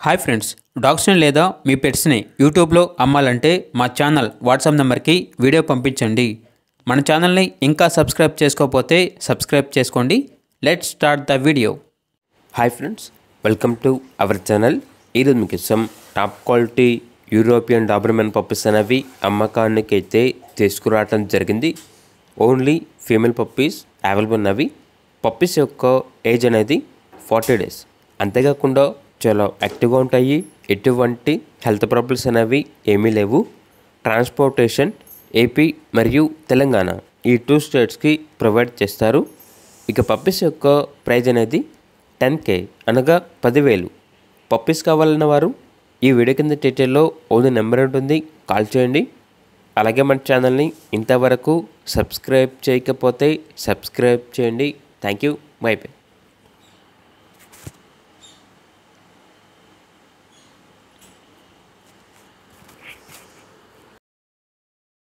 hi friends డాగ్స్ని లేదా మీ పెట్స్ని యూట్యూబ్లో అమ్మాలంటే మా ఛానల్ వాట్సాప్ నెంబర్కి వీడియో పంపించండి మన ఛానల్ని ఇంకా సబ్స్క్రైబ్ చేసుకోకపోతే సబ్స్క్రైబ్ చేసుకోండి let start the video hi friends welcome to our channel ఈరోజు మీకు ఇష్టం top quality European Doberman puppies అనేవి అమ్మకానికి అయితే తీసుకురావడం జరిగింది ఓన్లీ ఫీమేల్ పప్పీస్ అవైలబుల్ ఉన్నవి పప్పీస్ యొక్క ఏజ్ అనేది ఫార్టీ డేస్ అంతేకాకుండా చాలా యాక్టివ్గా ఉంటాయి ఎటువంటి హెల్త్ ప్రాబ్లమ్స్ అనేవి ఏమీ లేవు ట్రాన్స్పోర్టేషన్ ఏపీ మరియు తెలంగాణ ఈ టూ స్టేట్స్కి ప్రొవైడ్ చేస్తారు ఇక పప్పీస్ యొక్క ప్రైజ్ అనేది టెన్ కే అనగా పదివేలు పప్పీస్ కావాలన్న వారు ఈ వీడియో కింద డీటెయిల్లో ఓది నెంబర్ ఉంటుంది కాల్ చేయండి అలాగే మన ఛానల్ని ఇంతవరకు సబ్స్క్రైబ్ చేయకపోతే సబ్స్క్రైబ్ చేయండి థ్యాంక్ యూ బై బై